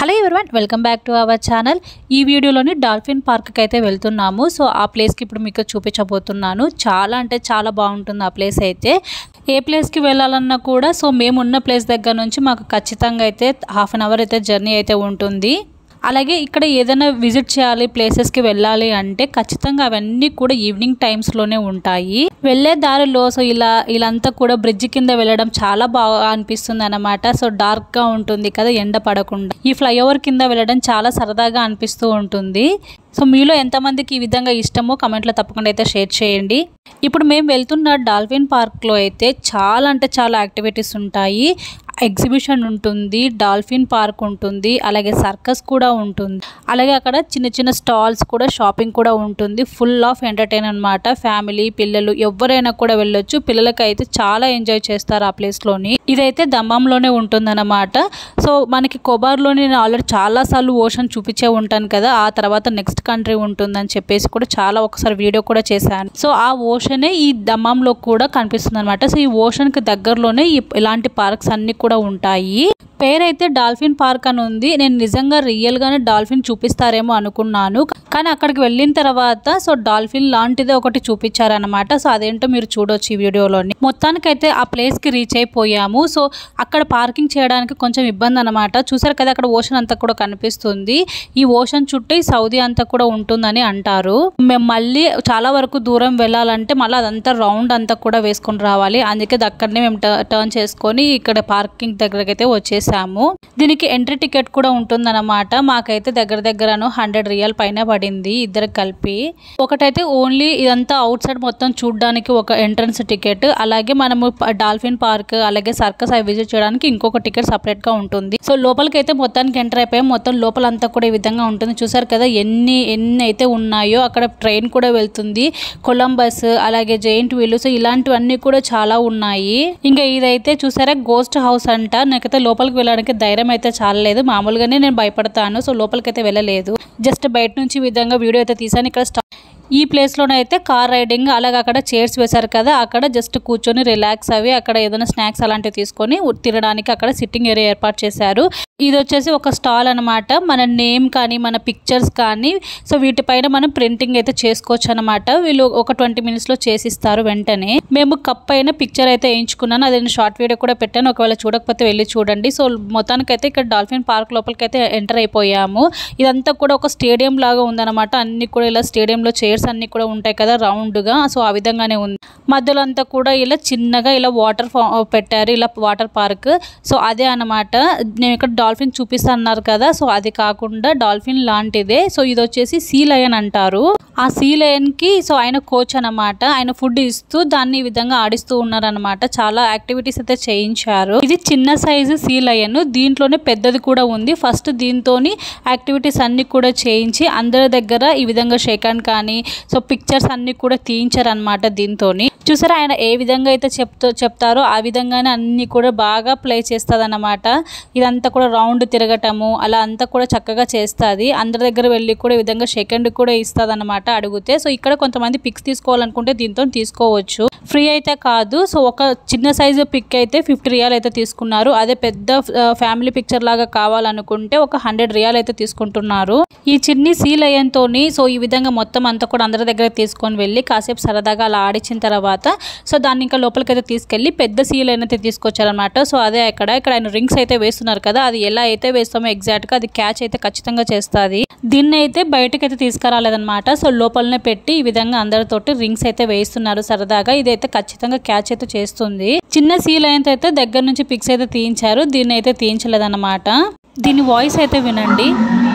hello everyone welcome back to our channel ఈ వీడియోలోని dolphin పార్క్కి అయితే వెళ్తున్నాము సో ఆ ప్లేస్కి ఇప్పుడు మీకు చూపించబోతున్నాను చాలా అంటే చాలా బాగుంటుంది ఆ ప్లేస్ అయితే ఏ ప్లేస్కి వెళ్ళాలన్నా కూడా సో మేము ఉన్న ప్లేస్ దగ్గర నుంచి మాకు ఖచ్చితంగా అయితే హాఫ్ అన్ అవర్ అయితే జర్నీ అయితే ఉంటుంది అలాగే ఇక్కడ ఏదైనా విజిట్ చేయాలి ప్లేసెస్కి వెళ్ళాలి అంటే ఖచ్చితంగా అవన్నీ కూడా ఈవినింగ్ టైమ్స్లోనే ఉంటాయి వెళ్ళే దారిలో సో ఇలా ఇలాంతా కూడా బ్రిడ్జ్ కింద వెళ్ళడం చాలా బాగా అనిపిస్తుంది అనమాట సో డార్క్గా ఉంటుంది కదా ఎండ పడకుండా ఈ ఫ్లైఓవర్ కింద వెళ్ళడం చాలా సరదాగా అనిపిస్తూ ఉంటుంది సో మీలో ఎంతమందికి ఈ విధంగా ఇష్టమో కమెంట్లో తప్పకుండా అయితే షేర్ చేయండి ఇప్పుడు మేము వెళ్తున్న డాల్ఫిన్ పార్క్లో అయితే చాలా అంటే చాలా యాక్టివిటీస్ ఉంటాయి ఎగ్జిబిషన్ ఉంటుంది డాల్ఫిన్ పార్క్ ఉంటుంది అలాగే సర్కస్ కూడా ఉంటుంది అలాగే అక్కడ చిన్న చిన్న స్టాల్స్ కూడా షాపింగ్ కూడా ఉంటుంది ఫుల్ ఆఫ్ ఎంటర్టైన్ అనమాట ఫ్యామిలీ పిల్లలు ఎవరైనా కూడా వెళ్ళొచ్చు పిల్లలకి అయితే చాలా ఎంజాయ్ చేస్తారు ఆ ప్లేస్లోని ఇదైతే దమ్మంలోనే ఉంటుందన్నమాట సో మనకి కొబార్లోని నేను ఆల్రెడీ చాలాసార్లు ఓషన్ చూపించే ఉంటాను కదా ఆ తర్వాత నెక్స్ట్ కంట్రీ ఉంటుందని చెప్పేసి కూడా చాలా ఒకసారి వీడియో కూడా చేశాను సో ఆ ఓషనే ఈ దమ్మంలో కూడా కనిపిస్తుంది అనమాట సో ఈ ఓషన్కి దగ్గరలోనే ఈ ఇలాంటి పార్క్స్ అన్ని కూడా ఉంటాయి పేరైతే డాల్ఫిన్ పార్క్ అని ఉంది నేను నిజంగా రియల్ గానే డాల్ఫిన్ చూపిస్తారేమో అనుకున్నాను కానీ అక్కడికి వెళ్ళిన తర్వాత సో డాల్ఫిన్ లాంటిదే ఒకటి చూపించారనమాట సో అదేంటో మీరు చూడొచ్చు ఈ వీడియోలోని మొత్తానికైతే ఆ ప్లేస్ కి రీచ్ అయిపోయాము సో అక్కడ పార్కింగ్ చేయడానికి కొంచెం ఇబ్బంది అనమాట చూసారు కదా అక్కడ ఓషన్ అంతా కూడా కనిపిస్తుంది ఈ ఓషన్ చుట్టూ ఈ సౌదీ అంతా కూడా ఉంటుందని అంటారు మేము మళ్ళీ చాలా వరకు దూరం వెళ్ళాలంటే మళ్ళీ అదంతా రౌండ్ అంతా కూడా వేసుకొని రావాలి అందుకే అక్కడనే మేము టర్న్ చేసుకొని ఇక్కడ పార్కింగ్ దగ్గరకి అయితే వచ్చేసాము దీనికి ఎంట్రీ టికెట్ కూడా ఉంటుందన్నమాట మాకైతే దగ్గర దగ్గరను హండ్రెడ్ రియల్ పైన పడింది ఇద్దరు కలిపి ఒకటైతే ఓన్లీ ఇదంతా అవుట్ సైడ్ మొత్తం చూడడానికి ఒక ఎంట్రన్స్ టికెట్ అలాగే మనము ప- డాల్ఫిన్ పార్క్ అలాగే సర్కస్ అవి విజిట్ చేయడానికి ఇంకొక టికెట్ సపరేట్ గా ఉంటుంది సో లోపలికి అయితే మొత్తానికి ఎంటర్ అయిపోయాం మొత్తం లోపలంతా కూడా ఈ విధంగా ఉంటుంది చూసారు కదా ఎన్ని ఎన్ని అయితే ఉన్నాయో అక్కడ ట్రైన్ కూడా వెళ్తుంది కొలంబస్ అలాగే జైంట్ వీల్ సో ఇలాంటివన్నీ కూడా చాలా ఉన్నాయి ఇంకా ఇదైతే చూసారా గోస్ట్ హౌస్ అంట నాకైతే లోపలికి వెళ్ళడానికి ధైర్యం అయితే చాలలేదు మామూలుగానే నేను భయపడతాను సో లోపలికి అయితే వెళ్ళలేదు జస్ట్ బయట నుంచి ఈ విధంగా వీడియో అయితే తీసాను ఇక్కడ స్టా- ఈ ప్లేస్లోనైతే కార్ రైడింగ్ అలాగే అక్కడ చైర్స్ వేశారు కదా అక్కడ జస్ట్ కూర్చొని రిలాక్స్ అవి అక్కడ ఏదైనా స్నాక్స్ అలాంటివి తీసుకొని ఉ- తినడానికి అక్కడ సిట్టింగ్ ఏరియా ఏర్పాటు చేశారు ఇది వచ్చేసి ఒక స్టాల్ అన్నమాట మన నేమ్ కానీ మన పిక్చర్స్ కానీ సో వీటిపైన మనం ప్రింటింగ్ అయితే చేసుకోవచ్చు అనమాట వీళ్ళు ఒక ట్వంటీ మినిట్స్లో చేసిస్తారు వెంటనే మేము కప్ పైన పిక్చర్ అయితే వేయించుకున్నాను అది నేను షార్ట్ వీడియో కూడా పెట్టాను ఒకవేళ చూడకపోతే వెళ్ళి చూడండి సో మొత్తానికైతే ఇక్కడ డాల్ఫిన్ పార్క్ లోపలికి అయితే ఎంటర్ అయిపోయాము ఇదంతా కూడా ఒక స్టేడియం లాగా ఉందన్నమాట అన్ని కూడా ఇలా స్టేడియంలో చైర్స్ అన్ని కూడా ఉంటాయి కదా రౌండ్ గా సో ఆ విధంగానే ఉంది మధ్యలో అంతా కూడా ఇలా చిన్నగా ఇలా వాటర్ పెట్టారు ఇలా వాటర్ పార్క్ సో అదే అన్నమాట నేను ఇక్కడ డాల్ఫిన్ చూపిస్తా అన్నారు కదా సో అది కాకుండా డాల్ఫిన్ లాంటిదే సో ఇది వచ్చేసి సీ లయన్ అంటారు ఆ సీ లయన్ కి సో ఆయన కోచ్ అన్నమాట ఆయన ఫుడ్ ఇస్తూ దాన్ని ఈ విధంగా ఆడిస్తూ ఉన్నారన్నమాట చాలా యాక్టివిటీస్ అయితే చేయించారు ఇది చిన్న సైజు సీ లయన్ దీంట్లోనే పెద్దది కూడా ఉంది ఫస్ట్ దీంతోని యాక్టివిటీస్ అన్ని కూడా చేయించి అందరి దగ్గర ఈ విధంగా షేక్ హ్యాండ్ కానీ సో పిక్చర్స్ అన్ని కూడా తీయించారనమాట దీంతోని చూసారా ఆయన ఏ విధంగా అయితే చెప్తూ చెప్తారో ఆ విధంగానే అన్ని కూడా బాగా ప్లే చేస్తుంది ఇదంతా కూడా రౌండ్ తిరగటము అలా అంతా కూడా చక్కగా చేస్తుంది అందరి దగ్గర వెళ్ళి కూడా ఈ విధంగా సెకండ్ కూడా ఇస్తుంది అనమాట అడిగితే సో ఇక్కడ కొంతమంది పిక్స్ తీసుకోవాలనుకుంటే దీంతో తీసుకోవచ్చు ఫ్రీ అయితే కాదు సో ఒక చిన్న సైజు పిక్ అయితే ఫిఫ్టీ రియాల్ అయితే తీసుకున్నారు అదే పెద్ద ఫ్యామిలీ పిక్చర్ లాగా కావాలనుకుంటే ఒక హండ్రెడ్ రియాల్ అయితే తీసుకుంటున్నారు ఈ చిన్ని సీ లయన్ తోని సో ఈ విధంగా మొత్తం అంతా కూడా అందరి దగ్గర తీసుకొని వెళ్ళి కాసేపు సరదాగా అలా ఆడించిన తర్వాత సో దాన్ని ఇంకా లోపలికి అయితే తీసుకెళ్ళి పెద్ద సీ లైన్ అయితే తీసుకొచ్చారనమాట సో అదే ఇక్కడ ఇక్కడ ఆయన రింగ్స్ అయితే వేస్తున్నారు కదా అది ఎలా అయితే వేస్తామో ఎగ్జాక్ట్ గా అది క్యాచ్ అయితే ఖచ్చితంగా చేస్తుంది దీన్ని అయితే బయటకి అయితే తీసుకురాలేదన్నమాట సో లోపలనే పెట్టి ఈ విధంగా అందరితోటి రింగ్స్ అయితే వేస్తున్నారు సరదాగా ఇదైతే ఖచ్చితంగా క్యాచ్ అయితే చేస్తుంది చిన్న సీ లైన్ అయితే దగ్గర నుంచి పిక్స్ అయితే తీయించారు దీన్ని అయితే తీయించలేదన్నమాట దీని వాయిస్ అయితే వినండి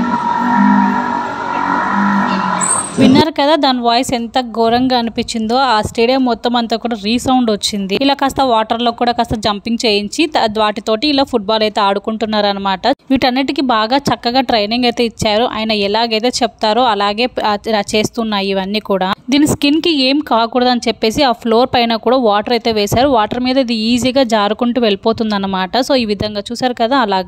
విన్నారు కదా దాని వాయిస్ ఎంత ఘోరంగా అనిపించిందో ఆ స్టేడియం మొత్తం అంతా కూడా రీసౌండ్ వచ్చింది ఇలా కాస్త వాటర్ లో కూడా కాస్త జంపింగ్ చేయించి త- వాటితోటి ఇలా ఫుట్బాల్ అయితే ఆడుకుంటున్నారు అనమాట వీటన్నిటికీ బాగా చక్కగా ట్రైనింగ్ అయితే ఇచ్చారు ఆయన ఎలాగైతే చెప్తారో అలాగే ఆ, ఆ చేస్తున్నాయి ఇవన్నీ కూడా దీని స్కిన్ కి ఏం కాకూడదు అని చెప్పేసి ఆ ఫ్లోర్ పైన కూడా వాటర్ అయితే వేశారు వాటర్ మీద ఇది ఈజీగా జారుకుంటూ వెళ్ళిపోతుంది అనమాట సో ఈ విధంగా చూసారు కదా అలాగా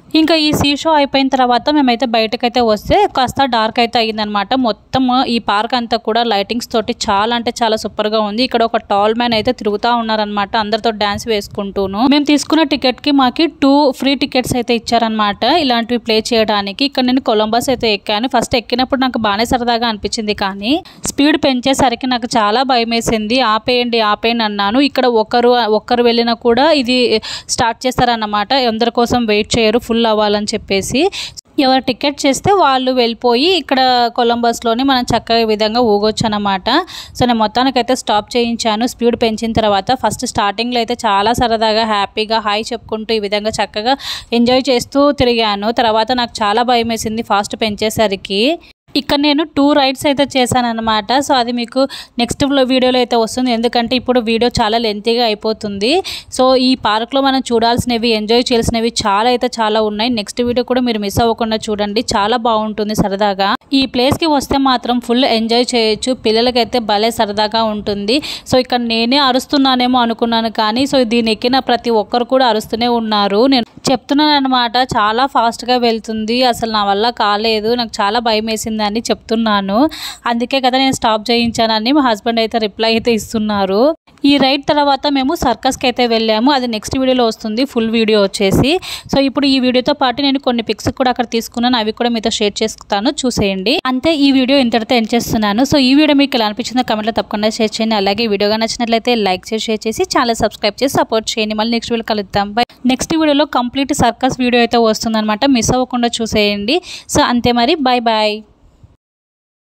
ఇంకా ఈ సీ షో అయిపోయిన తర్వాత మేమైతే బయటకైతే వస్తే కాస్త డార్క్ అయితే అయ్యిందనమాట మొత్తం ఈ పార్క్ అంతా కూడా లైటింగ్స్ తోటి చాలా అంటే చాలా సూపర్ గా ఉంది ఇక్కడ ఒక టాల్ మ్యాన్ అయితే తిరుగుతా ఉన్నారనమాట అందరితో డాన్స్ వేసుకుంటూను మేము తీసుకున్న టికెట్ కి మాకి టూ ఫ్రీ టికెట్స్ అయితే ఇచ్చారనమాట ఇలాంటివి ప్లే చేయడానికి ఇక్కడ నేను కొలంబస్ అయితే ఎక్కాను ఫస్ట్ ఎక్కినప్పుడు నాకు బాగానే సరదాగా అనిపించింది కానీ స్పీడ్ పెంచేసరికి నాకు చాలా భయం వేసింది ఆపేయండి ఆపేయండి అన్నాను ఇక్కడ ఒకరు ఒక్కరు వెళ్ళినా కూడా ఇది స్టార్ట్ చేస్తారన్నమాట అందరి కోసం వెయిట్ చేయరు ఫుల్ అవ్వాలని చెప్పేసి ఎవరు టికెట్ చేస్తే వాళ్ళు వెళ్ళిపోయి ఇక్కడ కొలంబస్లోని మనం చక్కగా ఈ విధంగా ఊగొచ్చు అనమాట సో నేను మొత్తానికైతే స్టాప్ చేయించాను స్పీడ్ పెంచిన తర్వాత ఫస్ట్ స్టార్టింగ్లో అయితే చాలా సరదాగా హ్యాపీగా హాయ్ చెప్పుకుంటూ ఈ విధంగా చక్కగా ఎంజాయ్ చేస్తూ తిరిగాను తర్వాత నాకు చాలా భయం వేసింది ఫాస్ట్ పెంచేసరికి ఇక్కడ నేను టూ రైడ్స్ అయితే చేశాను అనమాట సో అది మీకు నెక్స్ట్ వీడియోలో అయితే వస్తుంది ఎందుకంటే ఇప్పుడు వీడియో చాలా లెంతీగా అయిపోతుంది సో ఈ పార్క్లో మనం చూడాల్సినవి ఎంజాయ్ చేయాల్సినవి చాలా అయితే చాలా ఉన్నాయి నెక్స్ట్ వీడియో కూడా మీరు మిస్ అవ్వకుండా చూడండి చాలా బాగుంటుంది సరదాగా ఈ ప్లేస్కి వస్తే మాత్రం ఫుల్ ఎంజాయ్ చేయొచ్చు పిల్లలకైతే భలే సరదాగా ఉంటుంది సో ఇక్కడ నేనే అరుస్తున్నానేమో అనుకున్నాను కానీ సో దీన్ని ఎక్కిన ప్రతి ఒక్కరు కూడా అరుస్తూనే ఉన్నారు నేను చెప్తున్నాను అనమాట చాలా ఫాస్ట్గా వెళ్తుంది అసలు నా వల్ల కాలేదు నాకు చాలా భయం వేసిందని చెప్తున్నాను అందుకే కదా నేను స్టాప్ చేయించానని మా హస్బెండ్ అయితే రిప్లై అయితే ఇస్తున్నారు ఈ రైడ్ తర్వాత మేము సర్కస్కి అయితే వెళ్ళాము అది నెక్స్ట్ వీడియోలో వస్తుంది ఫుల్ వీడియో వచ్చేసి సో ఇప్పుడు ఈ వీడియోతో పాటు నేను కొన్ని పిక్స్ కూడా అక్కడ తీసుకున్నాను అవి కూడా మీతో షేర్ చేసుకుంటాను చూసేయండి అంతే ఈ వీడియో ఇంతటితో ఎండ్ చేస్తున్నాను సో ఈ వీడియో మీకు ఎలా అనిపించిందో కమెంట్లో తప్పకుండా షేర్ చేయండి అలాగే ఈ వీడియోగా నచ్చినట్లయితే లైక్ చేసి షేర్ చేసి ఛానల్ సబ్స్క్రైబ్ చేసి సపోర్ట్ చేయండి మళ్ళీ నెక్స్ట్ వీడియో కలుద్దాం బై నెక్స్ట్ వీడియోలో కంప్లీట్ సర్కస్ వీడియో అయితే వస్తుందన్నమాట మిస్ అవ్వకుండా చూసేయండి సో అంతే మరి బాయ్ బాయ్